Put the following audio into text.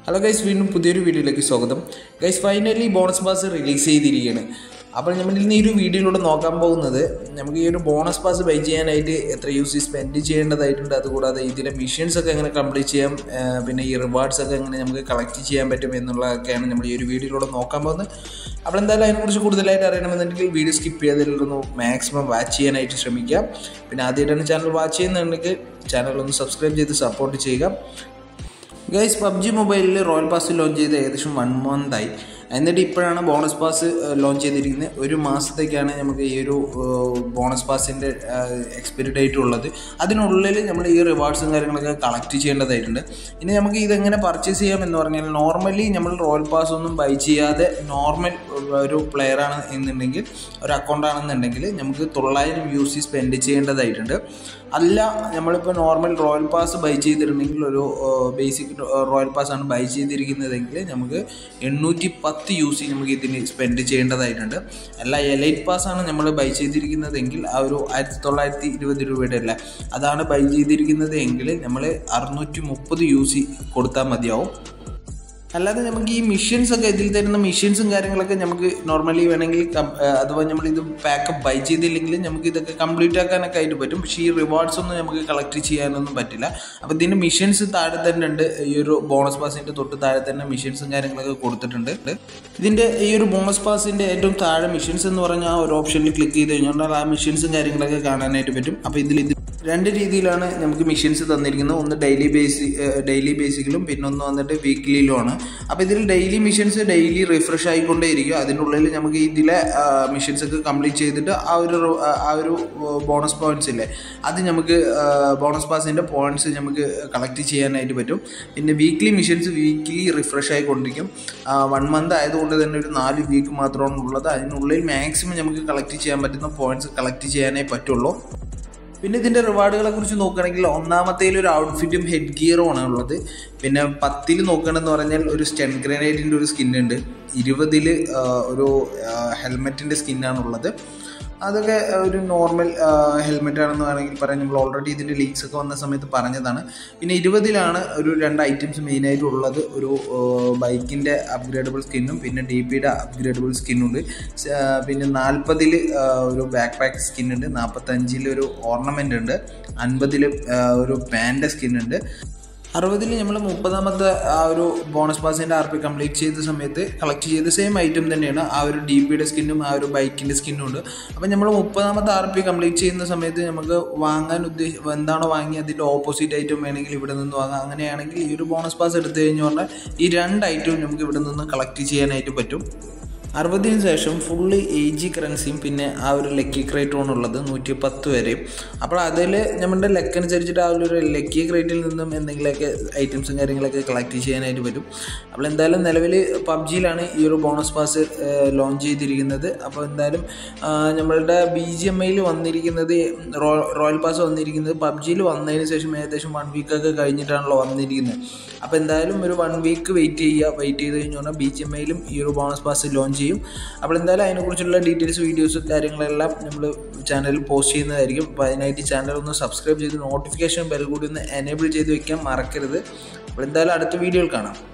hello guys വീണ്ടും പുതിയൊരു വീഡിയോയിലേക്ക് സ്വാഗതം guys finally bonus pass release ചെയ്തിരിക്കുകയാണ് അപ്പോൾ നമ്മൾ ഇന്ന് ഈ ഒരു വീഡിയോയിലൂടെ നോക്കാൻ പോകുന്നത് നമുക്ക് ഈ ഒരു ബോണസ് പാസ് ബൈ ചെയ്യാനായിട്ട് എത്ര യൂസ് സ്പെൻഡ് ചെയ്യേണ്ടതായിട്ടുണ്ട് അതുകൂടാതെ ഇതിലെ മിഷൻസ് ഒക്കെ എങ്ങനെ കംപ്ലീറ്റ് ചെയ്യാം ആ, പിന്നെ ഈ റിവാർഡ്സ് ഒക്കെ എങ്ങനെ നമുക്ക് കളക്ട് ചെയ്യാൻ പറ്റും എന്നുള്ളതൊക്കെയാണ് നമ്മൾ ഈ ഒരു വീഡിയോയിലൂടെ നോക്കാൻ പോകുന്നത് അപ്പോൾ എന്തായാലും അതിനെക്കുറിച്ച് കൂടുതലായിട്ട് അറിയണമെന്നുണ്ടെങ്കിൽ വീഡിയോ സ്കിപ്പ് ചെയ്തതിലൊന്ന് മാക്സിമം വാച്ച് ചെയ്യാനായിട്ട് ശ്രമിക്കാം പിന്നെ ആദ്യമായിട്ടാണ് ചാനൽ വാച്ച് ചെയ്യുന്നുണ്ടെങ്കിൽ ചാനൽ ഒന്ന് സബ്സ്ക്രൈബ് ചെയ്ത് സപ്പോർട്ട് ചെയ്യുക ഗൈസ് പബ്ജി മൊബൈലിൽ റോയൽ പാസ് ലോഞ്ച് ചെയ്ത് ഏകദേശം വൺ മന്ത് ആയി എന്നിട്ട് ഇപ്പോഴാണ് ബോണസ് പാസ് ലോഞ്ച് ചെയ്തിരിക്കുന്നത് ഒരു മാസത്തേക്കാണ് നമുക്ക് ഈ ഒരു ബോണസ് പാസിൻ്റെ എക്സ്പയറി ഡേറ്റ് ഉള്ളത് അതിനുള്ളിൽ നമ്മൾ ഈ റിവാർഡ്സും കാര്യങ്ങളൊക്കെ കളക്ട് ചെയ്യേണ്ടതായിട്ടുണ്ട് ഇനി നമുക്ക് ഇതെങ്ങനെ പർച്ചേസ് ചെയ്യാം എന്ന് പറഞ്ഞാൽ നോർമലി നമ്മൾ റോയൽ പാസ് ഒന്നും ബൈ ചെയ്യാതെ നോർമൽ ഒരു പ്ലെയർ ആണ് എന്നുണ്ടെങ്കിൽ ഒരു അക്കൗണ്ട് ആണെന്നുണ്ടെങ്കിൽ നമുക്ക് തൊള്ളായിരം യു സി സ്പെൻഡ് ചെയ്യേണ്ടതായിട്ടുണ്ട് അല്ല നമ്മളിപ്പോൾ നോർമൽ റോയൽ പാസ് ബൈ ചെയ്തിട്ടുണ്ടെങ്കിൽ ഒരു ബേസിക് റോയൽ പാസ് ആണ് ബൈ ചെയ്തിരിക്കുന്നതെങ്കിൽ നമുക്ക് എണ്ണൂറ്റി പത്ത് യു സി നമുക്ക് ഇതിന് സ്പെൻഡ് ചെയ്യേണ്ടതായിട്ടുണ്ട് അല്ല എലൈറ്റ് പാസ് ആണ് നമ്മൾ ബൈ ചെയ്തിരിക്കുന്നതെങ്കിൽ ആ ഒരു ആയിരത്തി തൊള്ളായിരത്തി ഇരുപത് രൂപയുടെ അല്ല അതാണ് ബൈ ചെയ്തിരിക്കുന്നത് എങ്കിൽ നമ്മൾ അറുന്നൂറ്റി മുപ്പത് യു സി കൊടുത്താൽ മതിയാവും അല്ലാതെ നമുക്ക് ഈ മിഷൻസ് ഒക്കെ ഇതിൽ തരുന്ന മിഷൻസും കാര്യങ്ങളൊക്കെ നമുക്ക് നോർമലി വേണമെങ്കിൽ കം- ആ, അഥവാ നമ്മൾ ഇത് പാക്കപ്പ് ബൈ ചെയ്തില്ലെങ്കിൽ നമുക്ക് ഇതൊക്കെ കംപ്ലീറ്റ് ആക്കാനൊക്കെ ആയിട്ട് പറ്റും പക്ഷേ ഈ റിവാർഡ്സ് ഒന്നും നമുക്ക് കളക്ട് ചെയ്യാനൊന്നും പറ്റില്ല അപ്പോൾ ഇതിൻ്റെ മിഷൻസ് താഴെ തന്നെ ഉണ്ട് ഈ ഒരു ബോണസ് പാസിൻ്റെ തൊട്ട് താഴെ തന്നെ മിഷൻസും കാര്യങ്ങളൊക്കെ കൊടുത്തിട്ടുണ്ട് ഇതിൻ്റെ ഈ ഒരു ബോണസ് പാസിൻ്റെ ഏറ്റവും താഴെ മിഷൻസ് എന്ന് പറഞ്ഞാൽ ആ ഒരു ഓപ്ഷനിൽ ക്ലിക്ക് ചെയ്ത് കഴിഞ്ഞാൽ ആ മിഷൻസും കാര്യങ്ങളൊക്കെ കാണാനായിട്ട് പറ്റും അപ്പോൾ ഇതിൽ ഇത് രണ്ട് രീതിയിലാണ് നമുക്ക് മിഷൻസ് തന്നിരിക്കുന്നത് ഒന്ന് ഡെയിലി ബേസി ഡെയിലി ബേസിക്കിലും പിന്നെ ഒന്ന് വന്നിട്ട് വീക്ക്ലിയിലുമാണ് അപ്പോൾ ഇതിൽ ഡെയിലി മിഷൻസ് ഡെയിലി റിഫ്രഷ് ആയിക്കൊണ്ടേയിരിക്കും അതിൻ്റെ ഉള്ളിൽ നമുക്ക് ഇതിലെ മിഷൻസ് ഒക്കെ കംപ്ലീറ്റ് ചെയ്തിട്ട് ആ ഒരു റ്- ആ ഒരു ബോണസ് പോയിന്റ്സ് ഇല്ലേ അത് നമുക്ക് ബോണസ് പാസിൻ്റെ പോയിന്റ്സ് നമുക്ക് കളക്ട് ചെയ്യാനായിട്ട് പറ്റും പിന്നെ വീക്ക്ലി മിഷൻസ് വീക്ക്ലി റിഫ്രഷ് ആയിക്കൊണ്ടിരിക്കും വൺ മന്ത് ആയതുകൊണ്ട് തന്നെ ഒരു നാല് വീക്ക് മാത്രമാണ് ഉള്ളത് അതിനുള്ളിൽ മാക്സിമം നമുക്ക് കളക്ട് ചെയ്യാൻ പറ്റുന്ന പോയിന്റ്സ് കളക്ട് ചെയ്യാനേ പറ്റുള്ളൂ പിന്നെ ഇതിൻ്റെ റിവാർഡുകളെ കുറിച്ച് നോക്കുകയാണെങ്കിൽ ഒന്നാമത്തേൽ ഒരു ഔട്ട്ഫിറ്റും ഹെഡ് ഗിയറും ആണ് ഉള്ളത് പിന്നെ പത്തിൽ നോക്കുകയാണെന്ന് പറഞ്ഞാൽ ഒരു സ്റ്റെൻ ഗ്രനേഡിൻ്റെ ഒരു സ്കിൻ ഉണ്ട് ഇരുപതിൽ ഒരു ഹെൽമെറ്റിൻ്റെ സ്കിന്നാണുള്ളത് അതൊക്കെ ഒരു നോർമൽ ഹെൽമെറ്റ് ആണെന്ന് വേണമെങ്കിൽ പറയാം നമ്മൾ ഓൾറെഡി ഇതിൻ്റെ ലീക്സ് ഒക്കെ വന്ന സമയത്ത് പറഞ്ഞതാണ് പിന്നെ ഇരുപതിലാണ് ഒരു രണ്ട് ഐറ്റംസ് മെയിനായിട്ട് ഉള്ളത് ഒരു ബൈക്കിൻ്റെ അപ്ഗ്രേഡബിൾ സ്കിന്നും പിന്നെ ഡി പിയുടെ അപ്ഗ്രേഡബിൾ സ്കിന്നുണ്ട് പിന്നെ നാൽപ്പതിൽ ഒരു ബാക്ക് പാക്ക് സ്കിന്നുണ്ട് നാൽപ്പത്തഞ്ചിൽ ഒരു ഓർണമെൻ്റ് ഉണ്ട് അൻപതിൽ ഒരു പാൻ്റെ സ്കിന്നുണ്ട് അറുപതിൽ നമ്മൾ മുപ്പതാമത്തെ ആ ഒരു ബോണസ് പാസിൻ്റെ ആർ പി കംപ്ലീറ്റ് ചെയ്ത സമയത്ത് കളക്ട് ചെയ്ത സെയിം ഐറ്റം തന്നെയാണ് ആ ഒരു ഡി പിയുടെ സ്കിന്നും ആ ഒരു ബൈക്കിൻ്റെ സ്കിന്നും ഉണ്ട് അപ്പം നമ്മൾ മുപ്പതാമത്തെ ആർ പി കംപ്ലീറ്റ് ചെയ്യുന്ന സമയത്ത് നമുക്ക് വാങ്ങാൻ ഉദ്ദേശ എന്താണോ വാങ്ങി അതിൻ്റെ ഓപ്പോസിറ്റ് ഐറ്റം വേണമെങ്കിൽ ഇവിടെ നിന്ന് വാങ്ങാം അങ്ങനെയാണെങ്കിൽ ഈ ഒരു ബോണസ് പാസ് എടുത്തു കഴിഞ്ഞു പറഞ്ഞാൽ ഈ രണ്ട് ഐറ്റവും നമുക്ക് ഇവിടെ നിന്ന് കളക്ട് ചെയ്യാനായിട്ട് പറ്റും അറുപതിന് ശേഷം ഫുള്ള് എ ജി കറൻസിയും പിന്നെ ആ ഒരു ലക്കി ക്രേറ്റുമാണ് ഉള്ളത് നൂറ്റി പത്ത് വരെയും അപ്പോൾ അതിൽ നമ്മുടെ ലക്ക് അനുസരിച്ചിട്ട് ആ ഒരു ലക്കി ക്രേറ്റിൽ നിന്നും എന്തെങ്കിലുമൊക്കെ ഐറ്റംസും കാര്യങ്ങളൊക്കെ കളക്ട് ചെയ്യാനായിട്ട് പറ്റും അപ്പോൾ എന്തായാലും നിലവിൽ പബ്ജിയിലാണ് ഈ ഒരു ബോണസ് പാസ് ലോഞ്ച് ചെയ്തിരിക്കുന്നത് അപ്പോൾ എന്തായാലും ആ, നമ്മളുടെ ബി ജി എം ഐയിൽ വന്നിരിക്കുന്നത് റോ- റോയൽ പാസ് വന്നിരിക്കുന്നത് പബ്ജിയിൽ വന്നതിന് ശേഷം ഏകദേശം വൺ വീക്കൊക്കെ കഴിഞ്ഞിട്ടാണല്ലോ വന്നിരിക്കുന്നത് അപ്പോൾ എന്തായാലും ഒരു വൺ വീക്ക് വെയിറ്റ് ചെയ്യുക വെയിറ്റ് ചെയ്ത് കഴിഞ്ഞ് പറഞ്ഞാൽ ബി ജി എം ഐയിലും ഈ ഒരു ബോണസ് പാസ് ലോഞ്ച് ചെയ്യും അപ്പോൾ എന്തായാലും അതിനെക്കുറിച്ചുള്ള ഡീറ്റെയിൽസ് വീഡിയോസ് കാര്യങ്ങളെല്ലാം നമ്മൾ ചാനലിൽ പോസ്റ്റ് ചെയ്യുന്നതായിരിക്കും അപ്പോൾ അതിനായിട്ട് ചാനൽ ഒന്ന് സബ്സ്ക്രൈബ് ചെയ്ത് നോട്ടിഫിക്കേഷൻ ബെൽ കൂടി ഒന്ന് എനേബിൾ ചെയ്ത് വെക്കാൻ മറക്കരുത് അപ്പോൾ എന്തായാലും അടുത്ത വീഡിയോയിൽ കാണാം